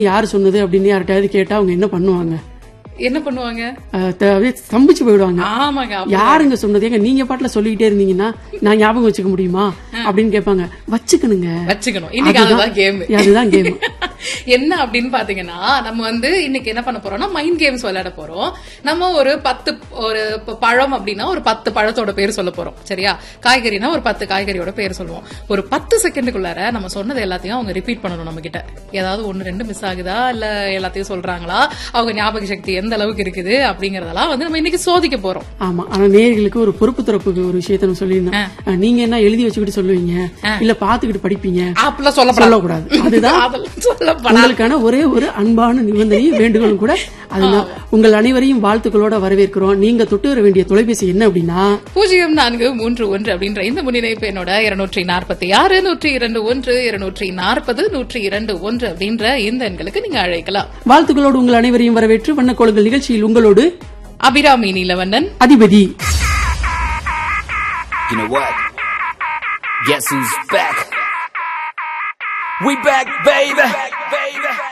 யார் சொன்னது அப்படின்னு யார்கிட்டயாவது கேட்டா அவங்க என்ன பண்ணுவாங்க என்ன பண்ணுவாங்க அஹ் த- அப்படியே ஸ்தம்பிச்சு போயிடுவாங்க ஆமாங்க அப்ப- யாருங்க சொன்னது ஏங்க நீங்க பாட்டுல சொல்லிக்கிட்டே இருந்தீங்கன்னா நான் ஞாபகம் வச்சுக்க முடியுமா அப்படின்னு கேட்பாங்க வச்சுக்கணுங்க வச்சுக்கணும் இன்னைக்கு அதுதான் கேம் அதுதான் கேம் என்ன அப்படின்னு பாத்தீங்கன்னா நம்ம வந்து இன்னைக்கு என்ன பண்ண போறோம்னா மைண்ட் கேம்ஸ் விளையாட போறோம் நம்ம ஒரு பத்து ஒரு இப்ப பழம் அப்படின்னா ஒரு பத்து பழத்தோட பேர் சொல்ல போறோம் சரியா காய்கறினா ஒரு பத்து காய்கறியோட பேர் சொல்லுவோம் ஒரு பத்து செகண்டுக்குள்ளார நம்ம சொன்னது எல்லாத்தையும் அவங்க ரிப்பீட் பண்ணணும் நம்ம கிட்ட ஏதாவது ஒன்னு ரெண்டு மிஸ் ஆகுதா இல்ல எல்லாத்தையும் சொல்றாங்களா அவங்க ஞாபக சக்தி எந்த அளவுக்கு இருக்குது அப்படிங்கறதெல்லாம் வந்து நம்ம இன்னைக்கு சோதிக்க போறோம் ஆமா ஆனா நேயர்களுக்கு ஒரு பொறுப்பு தரப்புக்கு ஒரு விஷயத்த நான் சொல்லியிருந்தேன் அஹ் நீங்க என்ன எழுதி வச்சுக்கிட்டு சொல்லுவீங்க இல்ல பாத்துக்கிட்டு படிப்பீங்க அப்படிலாம் சொல்லப்படாது சொல்லக்கூடாது அதுதான் அதெல்லாம் சொல்லப்படாது உங்களுக்கான ஒரே ஒரு அன்பான நிபந்தனையும் வேண்டுகோளும் கூட அதுதான் உங்கள் அனைவரையும் வாழ்த்துக்களோட வரவேற்கிறோம் நீங்க தொட்டு வர வேண்டிய தொலைபேசி என்ன அப்படின்னா பூஜ்ஜியம் நான்கு மூன்று ஒன்று அப்படின்ற இந்த முன்னிணைப்பு என்னோட இருநூற்றி நாற்பத்தி ஆறு நூற்றி இரண்டு ஒன்று இருநூற்றி நாற்பது நூற்றி இரண்டு ஒன்று அப்படின்ற இந்த எண்களுக்கு நீங்க அழைக்கலாம் வாழ்த்துக்களோடு உங்கள் அனைவரையும் வரவேற்று வண்ணக்கோளுங்கள் நிகழ்ச்சியில் உங்களோடு அபிராமி நீலவண்ணன் அதிபதி You know what? Guess who's back? We back, baby. baby.